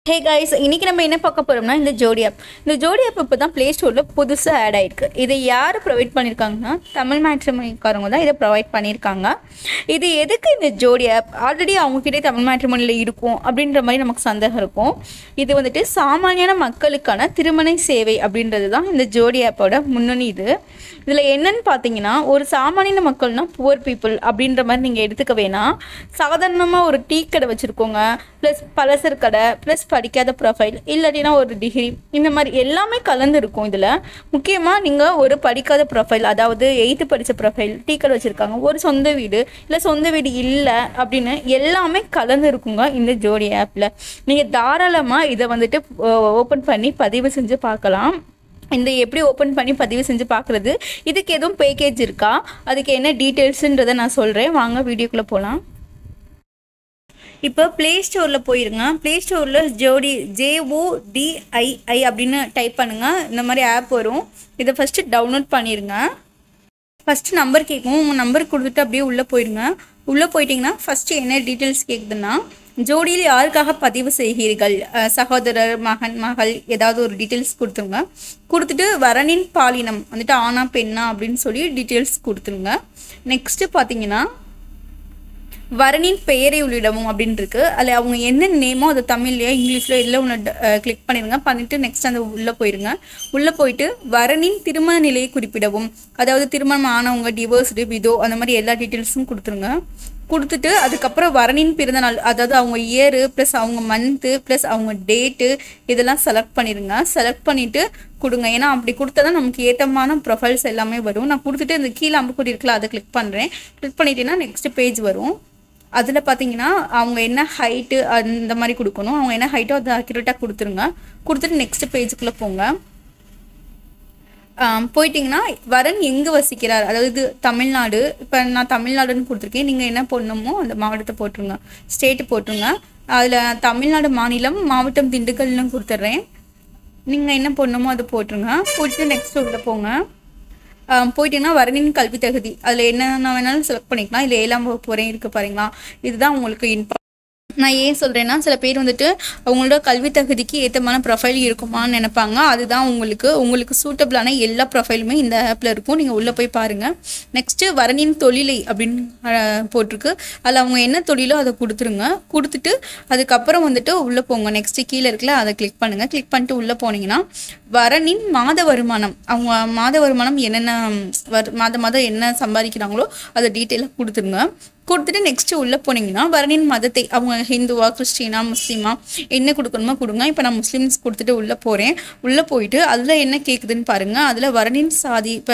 hey guys இன்னைக்கு நம்ம என்ன பார்க்க போறோம்னா இந்த ஜோடி ஆப் இந்த ஜோடி ஆப் இப்போ தான் ப்ளே ஸ்டோரில் புதுசாக ஆட் ஆயிருக்கு இதை யார் ப்ரொவைட் பண்ணியிருக்காங்கன்னா தமிழ் மேட்ரிமணிக்காரங்க தான் இதை ப்ரொவைட் பண்ணியிருக்காங்க இது எதுக்கு இந்த ஜோடி ஆப் ஆல்ரெடி அவங்கக்கிட்டே தமிழ் மேட்ரிமணியில் இருக்கும் அப்படின்ற மாதிரி நமக்கு சந்தேகம் இருக்கும் இது வந்துட்டு சாமானியான மக்களுக்கான திருமண சேவை அப்படின்றது தான் இந்த ஜோடி ஆப்போட முன்னணி இது இதில் என்னன்னு பார்த்தீங்கன்னா ஒரு சாமானிய மக்கள்னா புவர் பீப்புள் அப்படின்ற மாதிரி நீங்கள் எடுத்துக்க வேணாம் சாதாரணமாக ஒரு டீ கடை வச்சுருக்கோங்க ப்ளஸ் பலசர் கடை ப்ளஸ் படிக்காத ப்ரொஃபைல் இல்லாட்டினா ஒரு டிகிரி இந்த மாதிரி எல்லாமே கலந்து இருக்கும் இதில் முக்கியமாக நீங்கள் ஒரு படிக்காத ப்ரொஃபைல் அதாவது எயித்து படித்த ப்ரொஃபைல் டீ கடை வச்சுருக்காங்க ஒரு சொந்த வீடு இல்லை சொந்த வீடு இல்லை அப்படின்னு எல்லாமே கலந்து இருக்குங்க இந்த ஜோடி ஆப்பில் நீங்கள் தாராளமாக இதை வந்துட்டு ஓப்பன் பண்ணி பதிவு செஞ்சு பார்க்கலாம் இந்த எப்படி ஓப்பன் பண்ணி பதிவு செஞ்சு பார்க்குறது இதுக்கு எதுவும் பேக்கேஜ் இருக்கா அதுக்கு என்ன டீட்டெயில்ஸுன்றதை நான் சொல்கிறேன் வாங்க வீடியோக்குள்ளே போகலாம் இப்போ ப்ளே ஸ்டோரில் போயிருங்க ப்ளே ஸ்டோரில் ஜோடி ஜேஓடிஐஐ அப்படின்னு டைப் பண்ணுங்கள் இந்த மாதிரி ஆப் வரும் இதை ஃபஸ்ட்டு டவுன்லோட் பண்ணிடுங்க ஃபஸ்ட்டு நம்பர் கேட்கும் உங்கள் நம்பர் கொடுத்துட்டு அப்படியே உள்ளே போயிடுங்க உள்ளே போயிட்டீங்கன்னா ஃபஸ்ட்டு என்ன டீட்டெயில்ஸ் கேட்குதுன்னா ஜோடியில் யாருக்காக பதிவு செய்கிறீர்கள் அஹ் சகோதரர் மகன் மகள் ஏதாவது ஒரு டீட்டெயில்ஸ் கொடுத்துருங்க கொடுத்துட்டு வரனின் பாலினம் வந்துட்டு ஆனா பெண்ணா அப்படின்னு சொல்லி டீட்டெயில்ஸ் கொடுத்துருங்க நெக்ஸ்ட்டு பார்த்தீங்கன்னா வரனின் பெயரை உள்ளிடவும் அப்படின்னு இருக்கு அதில் அவங்க என்ன நேமோ அது தமிழ்லையோ இங்கிலீஷ்லையோ எல்லாம் ஒன்று கிளிக் பண்ணிடுங்க பண்ணிட்டு நெக்ஸ்ட் அந்த உள்ளே போயிருங்க உள்ளே போயிட்டு வரனின் திருமண நிலையை குறிப்பிடவும் அதாவது திருமணம் ஆனவங்க டிவோர்ஸ்டு விதோ அந்த மாதிரி எல்லா டீட்டெயில்ஸும் கொடுத்துருங்க கொடுத்துட்டு அதுக்கப்புறம் வரனின் பிறந்த நாள் அதாவது அவங்க இயரு ப்ளஸ் அவங்க மந்த்து ப்ளஸ் அவங்க டேட்டு இதெல்லாம் செலக்ட் பண்ணிடுங்க செலக்ட் பண்ணிவிட்டு கொடுங்க ஏன்னா அப்படி கொடுத்தா தான் நமக்கு ஏற்றமான ப்ரொஃபைல்ஸ் எல்லாமே வரும் நான் கொடுத்துட்டு இந்த கீழே அம்புக்குடி இருக்குல்ல அதை கிளிக் பண்ணுறேன் கிளிக் பண்ணிட்டேன்னா நெக்ஸ்ட் பேஜ் வரும் அதில் பார்த்தீங்கன்னா அவங்க என்ன ஹைட்டு அந்த மாதிரி கொடுக்கணும் அவங்க என்ன ஹைட்டோ அதை அக்யூரேட்டாக கொடுத்துருங்க கொடுத்துட்டு நெக்ஸ்ட் பேஜுக்குள்ளே போங்க ஆம், போயிட்டீங்கன்னா வரன் எங்கே வசிக்கிறார் அதாவது இது தமிழ்நாடு இப்போ நான் தமிழ்நாடுன்னு கொடுத்துருக்கேன் நீங்கள் என்ன போடணுமோ அந்த மாவட்டத்தை போட்டுருங்க ஸ்டேட்டு போட்டுருங்க அதில் தமிழ்நாடு மாநிலம் மாவட்டம் திண்டுக்கல்னு கொடுத்துட்றேன் நீங்கள் என்ன போடணுமோ அதை போட்டுருங்க போட்டு நெக்ஸ்ட் உள்ள போங்க ஆம், போயிட்டீங்கன்னா வரணின் கல்வி தகுதி அதில் என்னென்ன வேணாலும் செலக்ட் பண்ணிக்கலாம் இல்லை ஏழாம் வகுப்பு வரையும் இருக்குது பாருங்களா இதுதான் உங்களுக்கு இன்பா நான் ஏன் சொல்கிறேன்னா சில பேர் வந்துட்டு அவங்களோட கல்வி தகுதிக்கு ஏற்றமான ப்ரொஃபைல் இருக்குமான்னு நினைப்பாங்க அதுதான் உங்களுக்கு உங்களுக்கு சூட்டபிளான எல்லா ப்ரொஃபைலுமே இந்த ஆப்பில் இருக்கும் நீங்கள் உள்ளே போய் பாருங்கள் நெக்ஸ்ட்டு வரணின் தொழிலை அப்படின்னு அஹ், போட்டிருக்கு அதில் அவங்க என்ன தொழிலோ அதை கொடுத்துருங்க கொடுத்துட்டு அதுக்கப்புறம் வந்துட்டு உள்ளே போங்க நெக்ஸ்ட்டு கீழே இருக்குல்ல அதை கிளிக் பண்ணுங்கள் கிளிக் பண்ணிட்டு உள்ளே போனீங்கன்னா வரனின் மாத வருமானம் அவங்க மாத வருமானம் என்னென்ன வர் மாத மாதம் என்ன சம்பாதிக்கிறாங்களோ அதை டீட்டெயிலாக கொடுத்துருங்க கொடுத்துட்டு நெக்ஸ்ட் உள்ளே போனீங்கன்னா வரனின் மதத்தை அவங்க ஹிந்துவா கிறிஸ்டினா முஸ்லீமா என்ன கொடுக்கணுமோ கொடுங்க இப்போ நான் முஸ்லீம்ஸ் கொடுத்துட்டு உள்ளே போகிறேன் உள்ளே போயிட்டு அதில் என்ன கேட்குதுன்னு பாருங்கள் அதில் வரனின் சாதி இப்போ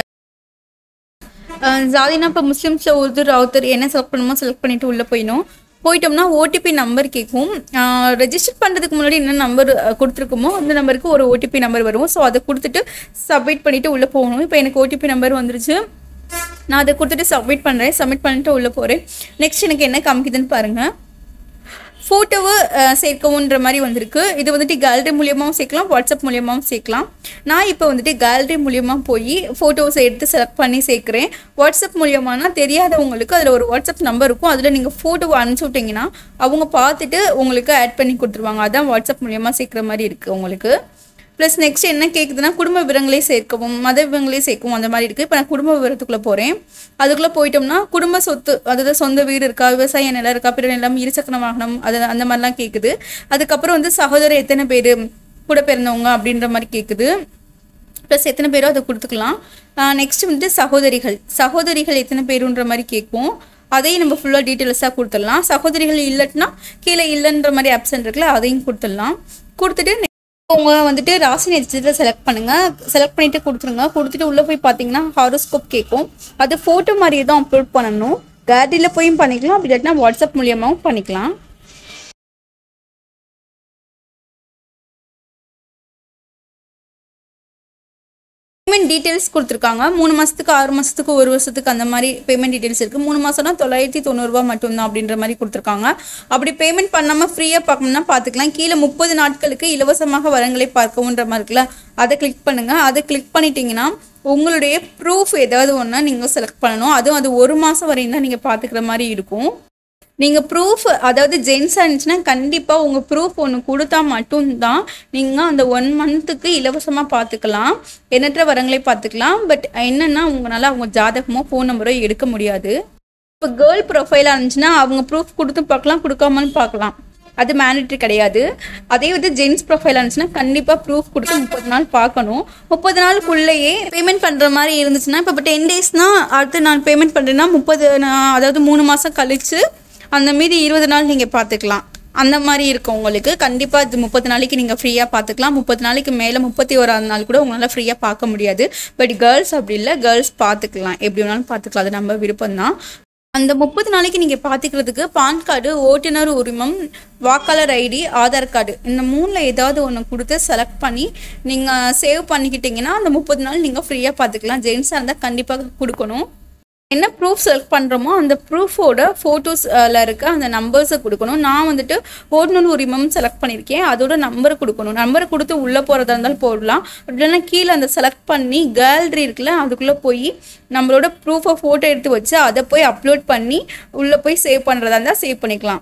ஜாதினா இப்போ முஸ்லீம்ஸில் உருது ராவுத்தர் என்ன செலக்ட் பண்ணுமோ செலக்ட் பண்ணிட்டு உள்ளே போயிடும் போயிட்டோம்னா ஓடிபி நம்பர் கேட்கும் ரெஜிஸ்டர் பண்ணுறதுக்கு முன்னாடி என்ன நம்பர் கொடுத்துருக்குமோ அந்த நம்பருக்கு ஒரு ஓடிபி நம்பர் வரும் ஸோ அதை கொடுத்துட்டு சப்மிட் பண்ணிவிட்டு உள்ளே போகணும் இப்போ எனக்கு ஓடிபி நம்பர் வந்துருச்சு நான் அதை கொடுத்துட்டு சப்மிட் பண்ணுறேன் சப்மிட் பண்ணிட்டு உள்ளே போகிறேன் நெக்ஸ்ட் எனக்கு என்ன காமிக்குதுன்னு பாருங்கள் ஃபோட்டோவை சேர்க்கவுன்ற மாதிரி வந்திருக்கு இது வந்துட்டு கேலரி மூலியமாகவும் சேர்க்கலாம் வாட்ஸ்அப் மூலியமாகவும் சேர்க்கலாம் நான் இப்போ வந்துட்டு கேலரி மூலியமாக போய் ஃபோட்டோஸ் எடுத்து செலக்ட் பண்ணி சேர்க்குறேன் வாட்ஸ்அப் மூலியமானா தெரியாதவங்களுக்கு அதில் ஒரு வாட்ஸ்அப் நம்பர் இருக்கும் அதில் நீங்கள் ஃபோட்டோவை அனுப்பிச்சி விட்டிங்கன்னா அவங்க பார்த்துட்டு உங்களுக்கு ஆட் பண்ணி கொடுத்துருவாங்க அதான் வாட்ஸ்அப் மூலியமாக சேர்க்குற மாதிரி இருக்குது உங்களுக்கு ப்ளஸ் நெக்ஸ்ட் என்ன கேட்குதுன்னா குடும்ப விவரங்களே சேர்க்கவும் மத விவரங்களே சேர்க்கவும் அந்த மாதிரி இருக்குது இப்போ நான் குடும்ப விவரத்துக்குள்ளே போகிறேன் அதுக்குள்ளே போயிட்டோம்னா குடும்ப சொத்து அதாவது சொந்த வீடு இருக்கா விவசாய நிலம் இருக்கா பிற நிலம் இருசக்கர வாகனம் அது அந்த மாதிரிலாம் கேட்குது அதுக்கப்புறம் வந்து சகோதரர் எத்தனை பேர் கூட பிறந்தவங்க அப்படின்ற மாதிரி கேட்குது ப்ளஸ் எத்தனை பேரோ அதை கொடுத்துக்கலாம் நெக்ஸ்ட் வந்துட்டு சகோதரிகள் சகோதரிகள் எத்தனை பேருன்ற மாதிரி கேட்கும் அதையும் நம்ம ஃபுல்லாக டீட்டெயில்ஸாக கொடுத்துடலாம் சகோதரிகள் இல்லைன்னா கீழே இல்லைன்ற மாதிரி ஆப்ஷன் இருக்குல்ல அதையும் கொடுத்துடலாம் கொடுத்துட்டு உங்க வந்துட்டு ராசி நட்சத்திரத்தை செலக்ட் பண்ணுங்க செலக்ட் பண்ணிட்டு கொடுத்துருங்க கொடுத்துட்டு உள்ள போய் பார்த்தீங்கன்னா ஹாரோஸ்கோப் கேட்கும் அது ஃபோட்டோ மாதிரியே தான் அப்லோட் பண்ணணும் கேலரியில் போயும் பண்ணிக்கலாம் அப்படி இல்லாட்டினா வாட்ஸ்அப் மூலியமாகவும் பண்ணிக்கலாம் பேமெண்ட் டீட்டெயில்ஸ் கொடுத்துருக்காங்க மூணு மாதத்துக்கு ஆறு மாதத்துக்கு ஒரு வருஷத்துக்கு அந்த மாதிரி பேமெண்ட் டீட்டெயில்ஸ் இருக்குது மூணு மாதம்னா தொள்ளாயிரத்தி தொண்ணூறுரூவா மட்டும்தான் அப்படின்ற மாதிரி கொடுத்துருக்காங்க அப்படி பேமெண்ட் பண்ணாமல் ஃப்ரீயாக பார்க்கணும்னா பார்த்துக்கலாம் கீழே முப்பது நாட்களுக்கு இலவசமாக வரங்களை பார்க்கவுன்ற மாதிரி இருக்குல்ல அதை கிளிக் பண்ணுங்கள் அதை கிளிக் பண்ணிட்டீங்கன்னா உங்களுடைய ப்ரூஃப் ஏதாவது ஒன்று நீங்கள் செலக்ட் பண்ணணும் அதுவும் அது ஒரு மாதம் வரையும் தான் நீங்கள் பார்த்துக்கிற மாதிரி இருக்கும் நீங்கள் ப்ரூஃப் அதாவது ஜென்ஸாக இருந்துச்சுன்னா கண்டிப்பாக உங்கள் ப்ரூஃப் ஒன்று கொடுத்தா மட்டும்தான் நீங்கள் அந்த ஒன் மந்த்துக்கு இலவசமாக பார்த்துக்கலாம் எண்ணற்ற வரங்களை பார்த்துக்கலாம் பட் என்னென்னா உங்களால் அவங்க ஜாதகமோ ஃபோன் நம்பரோ எடுக்க முடியாது இப்போ கேர்ள் ப்ரொஃபைலாக இருந்துச்சுன்னா அவங்க ப்ரூஃப் கொடுத்தும் பார்க்கலாம் கொடுக்காமலும் பார்க்கலாம் அது மேனிட்ரி கிடையாது அதே வந்து ஜென்ஸ் ப்ரொஃபைல் இருந்துச்சுன்னா கண்டிப்பாக ப்ரூஃப் கொடுத்து முப்பது நாள் பார்க்கணும் முப்பது நாளுக்குள்ளேயே பேமெண்ட் பண்ணுற மாதிரி இருந்துச்சுன்னா இப்போ இப்போ டென் டேஸ்னால் அடுத்து நான் பேமெண்ட் பண்ணுறேன்னா முப்பது அதாவது மூணு மாதம் கழிச்சு அந்த மீதி இருபது நாள் நீங்கள் பார்த்துக்கலாம் அந்த மாதிரி இருக்கும் உங்களுக்கு கண்டிப்பாக இது முப்பது நாளைக்கு நீங்கள் ஃப்ரீயாக பார்த்துக்கலாம் முப்பது நாளைக்கு மேலே முப்பத்தி ஓராது நாள் கூட உங்களால் ஃப்ரீயாக பார்க்க முடியாது பட் கேர்ள்ஸ் அப்படி இல்லை கேர்ள்ஸ் பார்த்துக்கலாம் எப்படி வேணாலும் பார்த்துக்கலாம் அது நம்ம விருப்பம் தான் அந்த முப்பது நாளைக்கு நீங்கள் பார்த்துக்கிறதுக்கு பான் கார்டு ஓட்டுநர் உரிமம் வாக்காளர் ஐடி ஆதார் கார்டு இந்த மூணில் ஏதாவது ஒன்று கொடுத்து செலக்ட் பண்ணி நீங்கள் சேவ் பண்ணிக்கிட்டீங்கன்னா அந்த முப்பது நாள் நீங்கள் ஃப்ரீயாக பார்த்துக்கலாம் ஜென்ஸாக இருந்தால் கண்டிப்பாக கொடுக்கணும் என்ன ப்ரூஃப் செலக்ட் பண்ணுறோமோ அந்த ப்ரூஃபோட ஃபோட்டோஸில் இருக்க அந்த நம்பர்ஸை கொடுக்கணும் நான் வந்துட்டு ஓட்டுநர் உரிமம் செலக்ட் பண்ணியிருக்கேன் அதோட நம்பர் கொடுக்கணும் நம்பரை கொடுத்து உள்ளே போகிறதா இருந்தாலும் போடலாம் இல்லைன்னா கீழே அந்த செலக்ட் பண்ணி கேலரி இருக்குல்ல அதுக்குள்ளே போய் நம்மளோட ப்ரூஃபை ஃபோட்டோ எடுத்து வச்சு அதை போய் அப்லோட் பண்ணி உள்ளே போய் சேவ் பண்ணுறதா இருந்தால் சேவ் பண்ணிக்கலாம்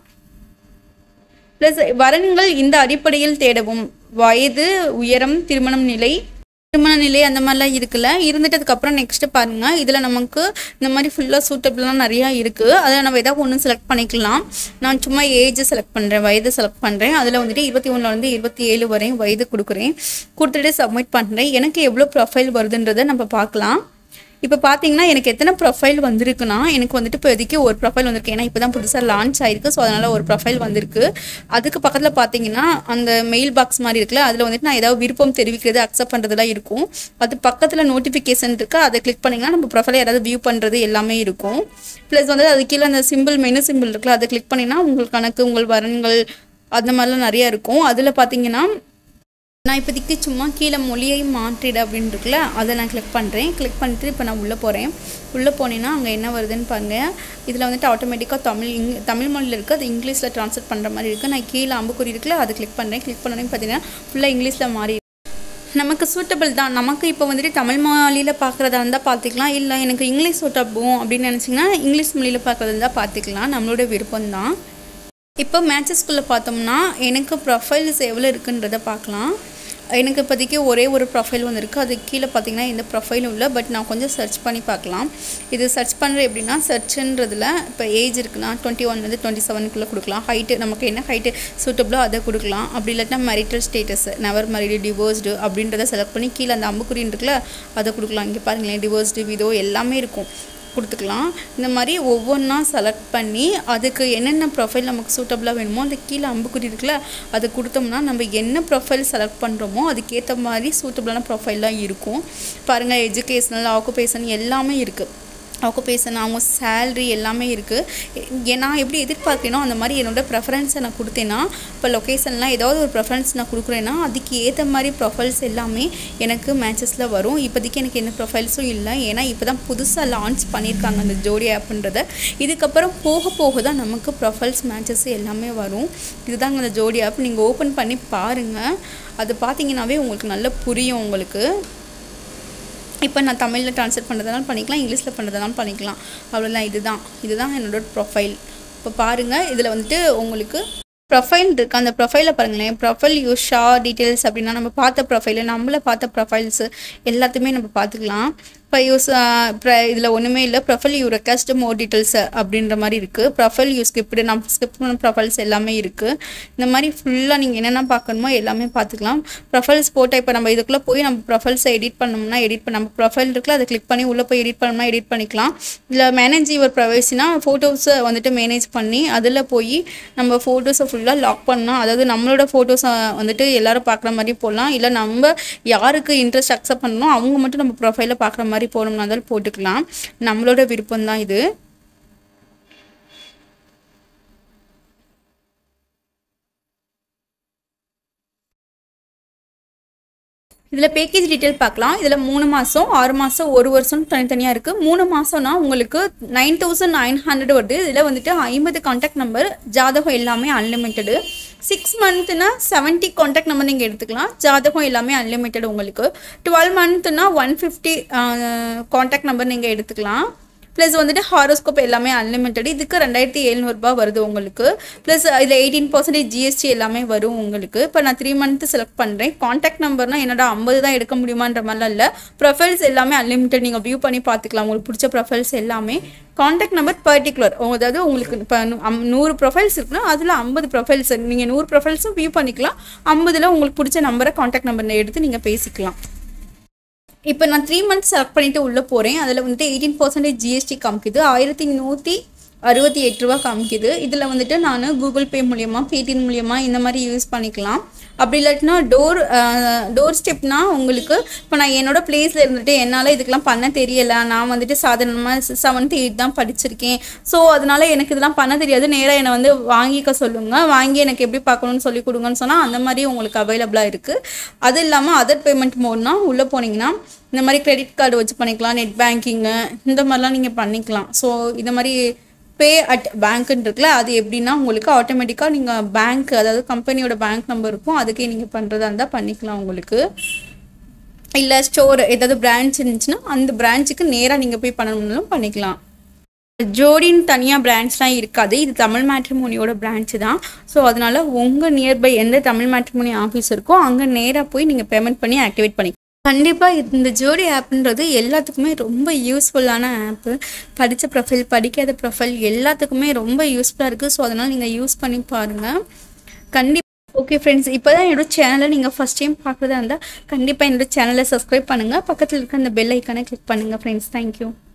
ப்ளஸ் வரன்கள் இந்த அடிப்படையில் தேடவும் வயது உயரம் திருமணம் நிலை திருமண நிலை அந்த மாதிரிலாம் இருக்குல்ல இருந்துட்டதுக்கப்புறம் நெக்ஸ்ட்டு பாருங்கள் இதில் நமக்கு இந்த மாதிரி ஃபுல்லாக சூட்டபிளாக நிறையா இருக்குது அதில் நம்ம எதாவது ஒன்று செலக்ட் பண்ணிக்கலாம் நான் சும்மா ஏஜ் செலக்ட் பண்ணுறேன் வயது செலக்ட் பண்ணுறேன் அதில் வந்துட்டு இருபத்தி ஒன்றுலேருந்து இருபத்தி ஏழு வரையும் வயது கொடுக்குறேன் கொடுத்துட்டு சப்மிட் பண்ணுறேன் எனக்கு எவ்வளோ ப்ரொஃபைல் வருதுன்றதை நம்ம பார்க்கலாம் இப்போ பார்த்தீங்கன்னா எனக்கு எத்தனை ப்ரொஃபைல் வந்திருக்குன்னா எனக்கு வந்துட்டு இப்போதைக்கு ஒரு ப்ரொஃபைல் வந்திருக்கு ஏன்னா இப்போ தான் புதுசாக லான்ச் ஆயிருக்கு ஸோ அதனால் ஒரு ப்ரொஃபைல் வந்திருக்கு அதுக்கு பக்கத்தில் பார்த்தீங்கன்னா அந்த மெயில் பாக்ஸ் மாதிரி இருக்குல்ல அதில் வந்துட்டு நான் ஏதாவது விருப்பம் தெரிவிக்கிறது அக்செப்ட் பண்ணுறதுலாம் இருக்கும் அது பக்கத்தில் நோட்டிஃபிகேஷன் இருக்கு அதை கிளிக் பண்ணிங்கன்னா நம்ம ப்ரொஃபைலை யாராவது வியூ பண்ணுறது எல்லாமே இருக்கும் ப்ளஸ் வந்து அது கீழே அந்த சிம்பிள் மெனு சிம்பிள் இருக்குல்ல அதை கிளிக் பண்ணிங்கன்னா உங்கள் கணக்கு உங்கள் வரன்கள் அந்த மாதிரிலாம் நிறையா இருக்கும் அதில் பார்த்தீங்கன்னா நான் இப்போதைக்கு சும்மா கீழே மொழியை மாற்றிடு அப்படின்னு இருக்குல்ல அதை நான் கிளிக் பண்ணுறேன் கிளிக் பண்ணிட்டு இப்போ நான் உள்ளே போகிறேன் உள்ளே போனேன்னா அங்கே என்ன வருதுன்னு பாருங்கள் இதில் வந்துட்டு ஆட்டோமேட்டிக்காக தமிழ் இங் தமிழ் மொழியில் இருக்குது அது இங்கிலீஷில் ட்ரான்ஸ்லேட் பண்ணுற மாதிரி இருக்குது நான் கீழே அம்புக்குறி இருக்குல்ல அதை கிளிக் பண்ணுறேன் கிளிக் பண்ணோன்னே பார்த்தீங்கன்னா ஃபுல்லாக இங்கிலீஷில் மாறி நமக்கு சூட்டபிள் தான் நமக்கு இப்போ வந்துட்டு தமிழ் மொழியில் பார்க்குறதா இருந்தால் பார்த்துக்கலாம் இல்லை எனக்கு இங்கிலீஷ் சூட்டபும் அப்படின்னு நினச்சிங்கன்னா இங்கிலீஷ் மொழியில் பார்க்குறதா இருந்தால் பார்த்துக்கலாம் நம்மளோட விருப்பம் தான் இப்போ மேட்சஸ்குள்ளே பார்த்தோம்னா எனக்கு ப்ரொஃபைல்ஸ் எவ்வளோ இருக்குன்றதை பார்க்கலாம் எனக்கு இப்போதைக்கு ஒரே ஒரு ப்ரொஃபைல் வந்திருக்கு அது கீழே பார்த்தீங்கன்னா எந்த ப்ரொஃபைலும் இல்லை பட் நான் கொஞ்சம் சர்ச் பண்ணி பார்க்கலாம் இது சர்ச் பண்ணுற எப்படின்னா சர்ச்சுன்றதுல இப்போ ஏஜ் இருக்குன்னா டுவெண்ட்டி ஒன்லேருந்து டுவெண்ட்டி செவனுக்குள்ளே கொடுக்கலாம் ஹைட்டு நமக்கு என்ன ஹைட்டு சூட்டபிளோ அதை கொடுக்கலாம் அப்படி இல்லாட்டினா marital status never married divorced அப்படின்றத செலக்ட் பண்ணி கீழே அந்த அம்புக்குறின்னு இருக்குல்ல அதை கொடுக்கலாம் இங்கே பாருங்களேன் டிவோர்ஸ்டு விதோ எல்லாமே இருக்கும் கொடுத்துக்கலாம் இந்த மாதிரி ஒவ்வொன்றா செலக்ட் பண்ணி அதுக்கு என்னென்ன ப்ரொஃபைல் நமக்கு சூட்டபுளாக வேணுமோ அந்த கீழே அம்புக்குறி இருக்குல்ல அதை கொடுத்தோம்னா நம்ம என்ன ப்ரொஃபைல் செலக்ட் பண்ணுறோமோ அதுக்கேற்ற மாதிரி சூட்டபுளான ப்ரொஃபைல்லாம் இருக்கும் பாருங்கள் எஜுகேஷ்னல் ஆக்குபேஷன் எல்லாமே இருக்குது ஆக்குபேஷன் அவங்க சேல்ரி எல்லாமே இருக்குது நான் எப்படி எதிர்பார்க்குறேனோ அந்த மாதிரி என்னோடய ப்ரெஃபரன்ஸை நான் கொடுத்தேன்னா இப்போ லொக்கேஷன்லாம் ஏதாவது ஒரு ப்ரெஃபரன்ஸ் நான் கொடுக்குறேன்னா அதுக்கு ஏற்ற மாதிரி ப்ரொஃபைல்ஸ் எல்லாமே எனக்கு மேட்சஸில் வரும் இப்போதைக்கு எனக்கு எந்த ப்ரொஃபைல்ஸும் இல்லை ஏன்னா இப்போ தான் புதுசாக லான்ச் பண்ணியிருக்காங்க அந்த ஜோடி ஆப்புன்றத இதுக்கப்புறம் போக போக தான் நமக்கு ப்ரொஃபைல்ஸ் மேட்சஸ் எல்லாமே வரும் இதுதாங்க அந்த ஜோடி ஆப் நீங்கள் ஓப்பன் பண்ணி பாருங்கள் அது பார்த்தீங்கன்னாவே உங்களுக்கு நல்லா புரியும் உங்களுக்கு இப்போ நான் தமிழில் ட்ரான்ஸ்லேட் பண்ணுறதுனாலும் பண்ணிக்கலாம் இங்கிலீஷில் பண்ணுறதுனாலும் பண்ணிக்கலாம் அவ்வளோதான் இதுதான் இதுதான் என்னோட ப்ரொஃபைல் இப்போ பாருங்கள் இதில் வந்துட்டு உங்களுக்கு ப்ரொஃபைல் இருக்குது அந்த ப்ரொஃபைலை பாருங்களேன் ப்ரொஃபைல் யூஸ் ஷா டீட்டெயில்ஸ் அப்படின்னா நம்ம பார்த்த ப்ரொஃபைலு நம்மள பார்த்த ப்ரொஃபைல்ஸு எல்லாத்தையுமே நம்ம பார்த்துக்கலாம் இப்போ யூஸ் இதில் ஒன்றுமே இல்லை profile you request more details அப்படின்ற மாதிரி இருக்குது ப்ரொஃபைல் யூ ஸ்கிப்டு நம்ம ஸ்கிப் பண்ண ப்ரொஃபைல்ஸ் எல்லாமே இருக்குது இந்த மாதிரி ஃபுல்லாக நீங்கள் என்னென்ன பார்க்கணுமோ எல்லாமே பார்த்துக்கலாம் ப்ரொஃபைல்ஸ் போட்டால் இப்போ நம்ம இதுக்குள்ளே போய் நம்ம ப்ரொஃபைல்ஸை எடிட் பண்ணோம்னா எடிட் பண்ண நம்ம ப்ரொஃபைல் இருக்குல்ல அதை கிளிக் பண்ணி உள்ளே போய் எடிட் பண்ணோம்னா எடிட் பண்ணிக்கலாம் இல்லை மேனேஜ் யுவர் ப்ரைவசினா ஃபோட்டோஸை வந்துட்டு மேனேஜ் பண்ணி அதில் போய் நம்ம ஃபோட்டோஸை ஃபுல்லாக லாக் பண்ணலாம் அதாவது நம்மளோட ஃபோட்டோஸை வந்துட்டு எல்லாரும் பார்க்குற மாதிரி போடலாம் இல்லை நம்ம யாருக்கு இன்ட்ரெஸ்ட் அக்செப்ட் பண்ணணும் அவங்க மட்டும் நம்ம ப்ரொஃபைலை பார்க்குற மாதிரி போடணும்னா இருந்தாலும் போட்டுக்கலாம் நம்மளோட விருப்பம் தான் இது இதில் பேக்கேஜ் டீட்டெயில் பார்க்கலாம் இதில் மூணு மாதம் ஆறு மாதம் ஒரு வருஷம் தனித்தனியாக இருக்குது மூணு மாதம்னா உங்களுக்கு நைன் தௌசண்ட் நைன் ஹண்ட்ரட் வருது இதில் வந்துட்டு ஐம்பது காண்டாக்ட் நம்பர் ஜாதகம் எல்லாமே அன்லிமிட்டடு சிக்ஸ் மந்த்னா செவன்ட்டி காண்டாக்ட் நம்பர் நீங்கள் எடுத்துக்கலாம் ஜாதகம் எல்லாமே அன்லிமிட்டட் உங்களுக்கு டுவெல் மந்த்னா ஒன் ஃபிஃப்டி காண்டாக்ட் நம்பர் நீங்கள் எடுத்துக்கலாம் ப்ளஸ் வந்துட்டு ஹாரோஸ்கோப் எல்லாமே அன்லிமிட்டட் இதுக்கு ரெண்டாயிரத்தி எழுநூறுபா வருது உங்களுக்கு ப்ளஸ் இதில் எயிட்டீன் பர்சன்டேஜ் ஜிஎஸ்டி எல்லாமே வரும் உங்களுக்கு இப்போ நான் த்ரீ மந்த்து செலக்ட் பண்ணுறேன் காண்டாக்ட் நம்பர்னா என்னோட ஐம்பது தான் எடுக்க முடியுமான்ற மாதிரிலாம் இல்லை ப்ரொஃபைல்ஸ் எல்லாமே அன்லிமிட்டட் நீங்கள் வியூ பண்ணி பார்த்துக்கலாம் உங்களுக்கு பிடிச்ச ப்ரொஃபைல்ஸ் எல்லாமே காண்டாக்ட் நம்பர் பர்டிகுலர் அதாவது உங்களுக்கு இப்போ நூறு ப்ரொஃபைல்ஸ் இருக்குன்னா அதில் ஐம்பது ப்ரொஃபைல்ஸ் நீங்கள் நூறு ப்ரொஃபைல்ஸும் வியூ பண்ணிக்கலாம் ஐம்பதில் உங்களுக்கு பிடிச்ச நம்பரை காண்டாக்ட் நம்பர் எடுத்து நீங்கள் பேசிக்கலாம் இப்போ நான் த்ரீ மந்த்ஸ் செலக்ட் பண்ணிட்டு உள்ளே போகிறேன் அதில் வந்துட்டு எயிட்டீன் பர்சன்டேஜ் ஜிஎஸ்டி காமிக்குது ஆயிரத்தி நூற்றி அறுபத்தி எட்டு ரூபா காமிக்குது இதில் வந்துட்டு நான் கூகுள் பே மூலியமா பேடிஎம் மூலியமா இந்த மாதிரி யூஸ் பண்ணிக்கலாம் அப்படி இல்லாட்டினா டோர் டோர் ஸ்டெப்னா உங்களுக்கு இப்போ நான் என்னோட பிளேஸில் இருந்துட்டு என்னால் இதுக்கெல்லாம் பண்ண தெரியலை நான் வந்துட்டு சாதாரணமாக செவன்த் எயிட் தான் படிச்சிருக்கேன் ஸோ அதனால எனக்கு இதெல்லாம் பண்ண தெரியாது நேராக என்னை வந்து வாங்கிக்க சொல்லுங்கள் வாங்கி எனக்கு எப்படி பார்க்கணும்னு சொல்லி கொடுங்கன்னு சொன்னால் அந்த மாதிரி உங்களுக்கு அவைலபிளாக இருக்குது அது இல்லாமல் அதர் பேமெண்ட் மோட்னா உள்ளே போனீங்கன்னா இந்த மாதிரி கிரெடிட் கார்டு வச்சு பண்ணிக்கலாம் நெட் பேங்கிங்கு இந்த மாதிரிலாம் நீங்கள் பண்ணிக்கலாம் ஸோ இந்த மாதிரி பே அட் பேங்க்குன்னு இருக்குல்ல அது எப்படின்னா உங்களுக்கு ஆட்டோமேட்டிக்காக நீங்கள் பேங்க் அதாவது கம்பெனியோட பேங்க் நம்பர் இருக்கும் அதுக்கே நீங்கள் பண்ணுறதா இருந்தால் பண்ணிக்கலாம் உங்களுக்கு இல்லை ஸ்டோர் ஏதாவது பிரான்ச் இருந்துச்சுன்னா அந்த பிரான்ச்சுக்கு நேராக நீங்கள் போய் பண்ணணும்னாலும் பண்ணிக்கலாம் ஜோடின்னு தனியாக பிரான்ச்லாம் இருக்காது இது தமிழ் மேட்ரிமோனியோட பிரான்ச்சு தான் ஸோ அதனால் உங்கள் நியர்பை எந்த தமிழ் மேட்ரிமோனி ஆஃபீஸ் இருக்கோ அங்கே நேராக போய் நீங்கள் பேமெண்ட் பண்ணி ஆக்டிவேட் பண்ணி கண்டிப்பாக இந்த ஜோடி ஆப்ன்றது எல்லாத்துக்குமே ரொம்ப யூஸ்ஃபுல்லான ஆப்பு படித்த ப்ரொஃபைல் படிக்காத ப்ரொஃபைல் எல்லாத்துக்குமே ரொம்ப யூஸ்ஃபுல்லாக இருக்குது ஸோ அதனால் நீங்கள் யூஸ் பண்ணி பாருங்கள் கண்டிப்பாக ஓகே ஃப்ரெண்ட்ஸ் இப்போ தான் என்னோட சேனலை நீங்கள் ஃபஸ்ட் டைம் பார்க்குறதா இருந்தால் கண்டிப்பாக என்னோட சேனலை சப்ஸ்கிரைப் பண்ணுங்கள் பக்கத்தில் இருக்க அந்த பெல் ஐக்கானை கிளிக் பண்ணுங்கள் ஃப்ரெண்ட்ஸ் தேங்க்யூ